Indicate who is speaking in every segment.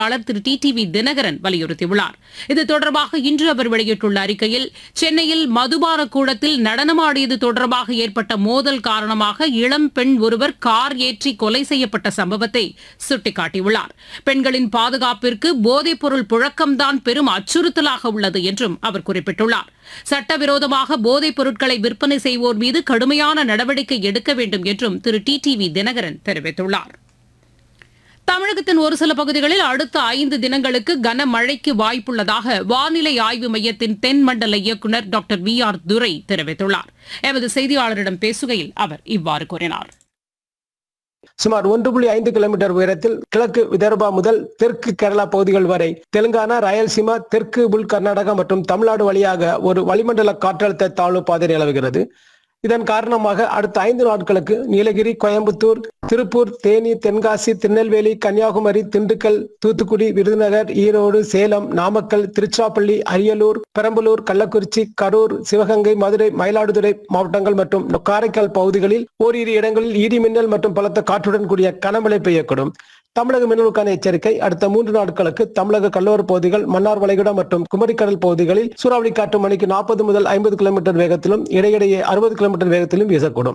Speaker 1: செயலாளர் திரு D TV Dinakaran வலியுறுத்தியுள்ளார் இது தொடர்பாக இன்று அவர் வெளியிட்டுள்ள அறிக்கையில் சென்னையில் மதுபான கூடத்தில் நடனமாடியது தொடர்பாக ஏற்பட்ட மோதல் காரணமாக இளம் பெண் ஒருவர் கார் ஏற்றி கொலை செய்யப்பட்ட சம்பவத்தை சுட்டிக்காட்டியுள்ளார் பெண்களின் பாதுகாப்பிற்கு போதைப்பொருள் புழக்கம்தான் பெரும் அச்சுறுத்தலாக உள்ளது என்றும் அவர் குறிப்பிட்டுள்ளார் சட்டவிரோதமாக போதைப் பொருட்களை விற்பனை செய்வோர் மீது கடுமையான நடவடிக்கை எடுக்க வேண்டும் என்றும் திரு டி டிவி தினகரன் தெரிவித்துள்ளார் தமிழகத்தின் ஒரு சில பகுதிகளில் அடுத்த ஐந்து தினங்களுக்கு கனமழைக்கு வாய்ப்புள்ளதாக வானிலை ஆய்வு மையத்தின் தென்மண்டல இயக்குநர் டாக்டர் வி ஆர் துரை தெரிவித்துள்ளார் எமது செய்தியாளரிடம் பேசுகையில் அவர் இவ்வாறு கூறினார்
Speaker 2: சுமார் ஒன்று புள்ளி ஐந்து கிலோமீட்டர் உயரத்தில் கிழக்கு விதர்பா முதல் தெற்கு கேரளா பகுதிகள் வரை தெலுங்கானா ராயல்சீமா தெற்கு உள் கர்நாடகா மற்றும் தமிழ்நாடு வழியாக ஒரு வளிமண்டல காற்றழுத்த தாழ்வு பாதை நிலவுகிறது இதன் காரணமாக அடுத்த ஐந்து நாட்களுக்கு நீலகிரி கோயம்புத்தூர் திருப்பூர் தேனி தென்காசி திருநெல்வேலி கன்னியாகுமரி திண்டுக்கல் தூத்துக்குடி விருதுநகர் ஈரோடு சேலம் நாமக்கல் திருச்சிராப்பள்ளி அரியலூர் பெரம்பலூர் கள்ளக்குறிச்சி கரூர் சிவகங்கை மதுரை மயிலாடுதுறை மாவட்டங்கள் மற்றும் காரைக்கால் பகுதிகளில் ஓரிரு இடங்களில் இடி மின்னல் மற்றும் பலத்த காற்றுடன் கூடிய கனமழை பெய்யக்கூடும் தமிழக மின்னலுக்கான எச்சரிக்கை அடுத்த மூன்று நாட்களுக்கு தமிழக கடலோர பகுதிகள் மன்னார் வளைகுடா மற்றும் குமரிக்கடல் பகுதிகளில் சூறாவளி காற்று மணிக்கு நாற்பது முதல் ஐம்பது கிலோமீட்டர் வேகத்திலும் இடையிடையே அறுபது கிலோமீட்டர் வேகத்திலும் வீசக்கூடும்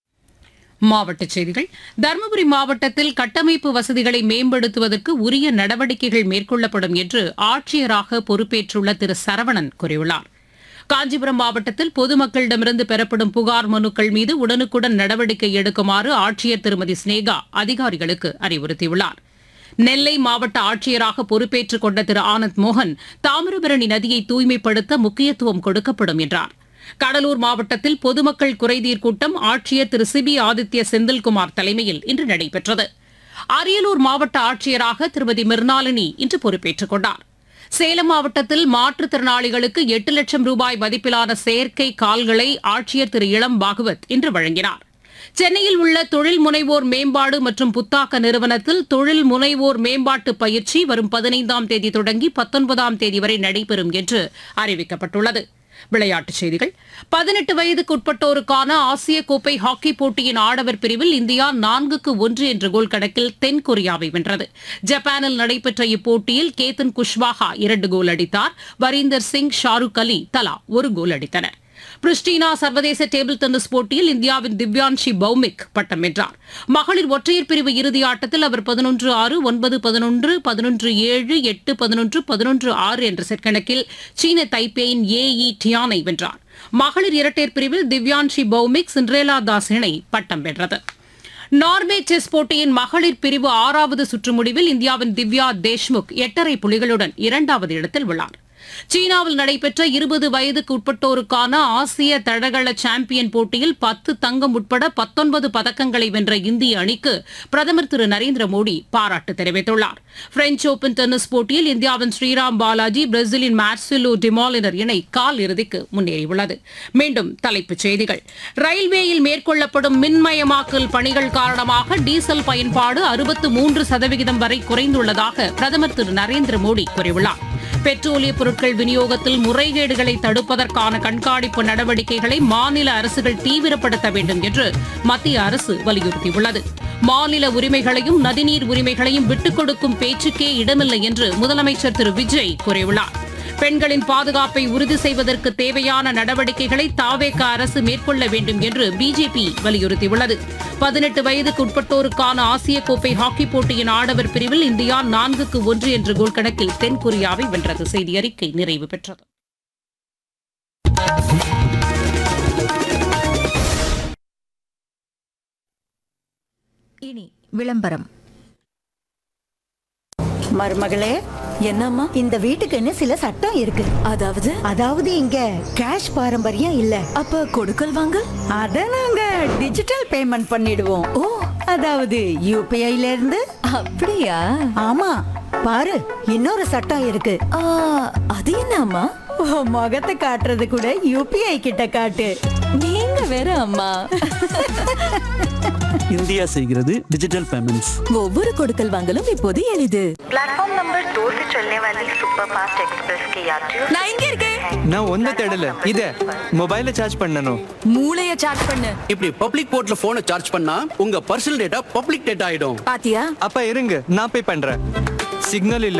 Speaker 1: மாவட்டச் செய்திகள் தருமபுரி மாவட்டத்தில் கட்டமைப்பு வசதிகளை மேம்படுத்துவதற்கு உரிய நடவடிக்கைகள் மேற்கொள்ளப்படும் என்று ஆட்சியராக பொறுப்பேற்றுள்ள திரு சரவணன் கூறியுள்ளார் காஞ்சிபுரம் மாவட்டத்தில் பொதுமக்களிடமிருந்து பெறப்படும் புகார் மனுக்கள் மீது உடனுக்குடன் நடவடிக்கை எடுக்குமாறு ஆட்சியர் திருமதி ஸ்னேகா அதிகாரிகளுக்கு அறிவுறுத்தியுள்ளார் நெல்லை மாவட்ட ஆட்சியராக பொறுப்பேற்றுக் கொண்ட திரு ஆனந்த் மோகன் தாமிரபரணி நதியை தூய்மைப்படுத்த முக்கியத்துவம் கொடுக்கப்படும் என்றார் கடலூர் மாவட்டத்தில் பொதுமக்கள் குறைதீர் கூட்டம் ஆட்சியர் திரு சிபி ஆதித்ய செந்தில்குமார் தலைமையில் இன்று நடைபெற்றது அரியலூர் மாவட்ட ஆட்சியராக திருமதி மிர்னாலினி இன்று பொறுப்பேற்றுக் கொண்டார் சேலம் மாவட்டத்தில் மாற்றுத்திறனாளிகளுக்கு எட்டு லட்சம் ரூபாய் மதிப்பிலான செயற்கை கால்களை ஆட்சியர் திரு இளம் பாகவத் இன்று வழங்கினார் சென்னையில் உள்ள தொழில் முனைவோர் மேம்பாடு மற்றும் புத்தாக்க நிறுவனத்தில் தொழில் முனைவோர் மேம்பாட்டு பயிற்சி வரும் பதினைந்தாம் தேதி தொடங்கி பத்தொன்பதாம் தேதி வரை நடைபெறும் என்று அறிவிக்கப்பட்டுள்ளது விளையாட்டுச் செய்திகள் பதினெட்டு வயதுக்குட்பட்டோருக்கான ஆசிய கோப்பை ஹாக்கி போட்டியின் ஆடவர் பிரிவில் இந்தியா நான்குக்கு ஒன்று என்ற கோல் கணக்கில் தென்கொரியாவை வென்றது ஜப்பானில் நடைபெற்ற இப்போட்டியில் கேத்தன் குஷ்வாஹா இரண்டு கோல் அடித்தார் வரீந்தர் சிங் ஷாருக் அலி தலா ஒரு கோல் அடித்தனர் பிரிஸ்டினா சர்வதேச டேபிள் டென்னிஸ் போட்டியில் இந்தியாவின் திவ்யான்ஷி பௌமிக் பட்டம் வென்றார் மகளிர் ஒற்றையர் பிரிவு இறுதி ஆட்டத்தில் அவர் பதினொன்று ஆறு ஒன்பது பதினொன்று பதினொன்று ஏழு எட்டு பதினொன்று பதினொன்று ஆறு என்ற செட் கணக்கில் சீன தைப்பேயின் ஏ இ டியானை வென்றார் மகளிர் இரட்டையர் பிரிவில் திவ்யான்ஷி பௌமிக் சிண்ட்ரேலா தாஸ் இணை பட்டம் வென்றது நார்வே செஸ் போட்டியின் மகளிர் பிரிவு ஆறாவது சுற்று முடிவில் இந்தியாவின் திவ்யா தேஷ்முக் எட்டரை புள்ளிகளுடன் இரண்டாவது இடத்தில் உள்ளார் சீனாவில் நடைபெற்ற இருபது வயதுக்கு உட்பட்டோருக்கான ஆசிய தடகள சாம்பியன் போட்டியில் பத்து தங்கம் உட்பட பத்தொன்பது பதக்கங்களை வென்ற இந்திய அணிக்கு பிரதமர் திரு நரேந்திர மோடி பாராட்டு தெரிவித்துள்ளார் பிரெஞ்ச் ஓபன் டென்னிஸ் போட்டியில் இந்தியாவின் ஸ்ரீராம் பாலாஜி பிரேசிலின் மார்சிலோ டிமாலினர் இணை கால் இறுதிக்கு முன்னேறியுள்ளது மீண்டும் தலைப்புச் செய்திகள் ரயில்வேயில் மேற்கொள்ளப்படும் மின்மயமாக்கல் பணிகள் காரணமாக டீசல் பயன்பாடு அறுபத்து மூன்று சதவிகிதம் வரை குறைந்துள்ளதாக பிரதமர் திரு நரேந்திர மோடி கூறியுள்ளார் பெட்ரோலிய பொருட்கள் விநியோகத்தில் முறைகேடுகளை தடுப்பதற்கான கண்காணிப்பு நடவடிக்கைகளை மாநில அரசுகள் தீவிரப்படுத்த வேண்டும் என்று மத்திய அரசு வலியுறுத்தியுள்ளது மாநில உரிமைகளையும் நதிநீர் உரிமைகளையும் விட்டுக் கொடுக்கும் பேச்சுக்கே இடமில்லை என்று முதலமைச்சர் திரு விஜய் கூறியுள்ளார் பெண்களின் பாதுகாப்பை உறுதி செய்வதற்கு தேவையான நடவடிக்கைகளை தாவேக அரசு மேற்கொள்ள வேண்டும் என்று பிஜேபி வலியுறுத்தியுள்ளது பதினெட்டு வயதுக்கு உட்பட்டோருக்கான ஆசிய கோப்பை ஹாக்கி போட்டியின் ஆடவர் பிரிவில் இந்தியா நான்குக்கு ஒன்று என்ற கோல் கணக்கில் தென்கொரியாவை வென்றது செய்தி அறிக்கை நிறைவு பெற்றது
Speaker 3: இனி விளம்பரம்
Speaker 4: மருமகளே
Speaker 5: என்னம்மா
Speaker 4: இந்த வீட்டுக்குன்னு சில சட்டம் இருக்கு
Speaker 5: அதாவது
Speaker 4: அதாவது இங்க கேஷ் பாரம்பரியம் இல்ல
Speaker 5: அப்ப கொடுக்கல் வாங்கல்
Speaker 4: அத நாங்க டிஜிட்டல் பேமெண்ட் பண்ணிடுவோம்
Speaker 5: ஓ
Speaker 4: அதாவது யூபிஐல இருந்து
Speaker 5: அப்படியா
Speaker 4: ஆமா பாரு இன்னொரு சட்டம் இருக்கு
Speaker 5: ஆ, அது என்னம்மா
Speaker 4: உன் முகத்தை காட்டுறது கூட யூபிஐ கிட்ட காட்டு
Speaker 5: நீங்க வேற அம்மா
Speaker 6: இந்தியா செய்கிறது டிஜிட்டல் பேமெண்ட்ஸ்
Speaker 5: ஒவ்வொரு கொடுக்கல் வாங்கலும் இப்போது எளிது
Speaker 7: प्लेटफॉर्म नंबर दो से चलने वाली सुपर फास्ट एक्सप्रेस के यात्रियों
Speaker 5: நான் இங்க இருக்கேன்
Speaker 8: நான் ஒன்ன தேடல இத மொபைல சார்ஜ் பண்ணனும்
Speaker 5: மூளைய சார்ஜ் பண்ணு
Speaker 9: இப்படி பப்ளிக் போர்ட்ல போனை சார்ஜ் பண்ணா உங்க பர்சனல் டேட்டா பப்ளிக் டேட்டா ஆயிடும்
Speaker 5: பாத்தியா
Speaker 8: அப்ப இருங்க நான் பே பண்றேன் சிக்னல் இல்ல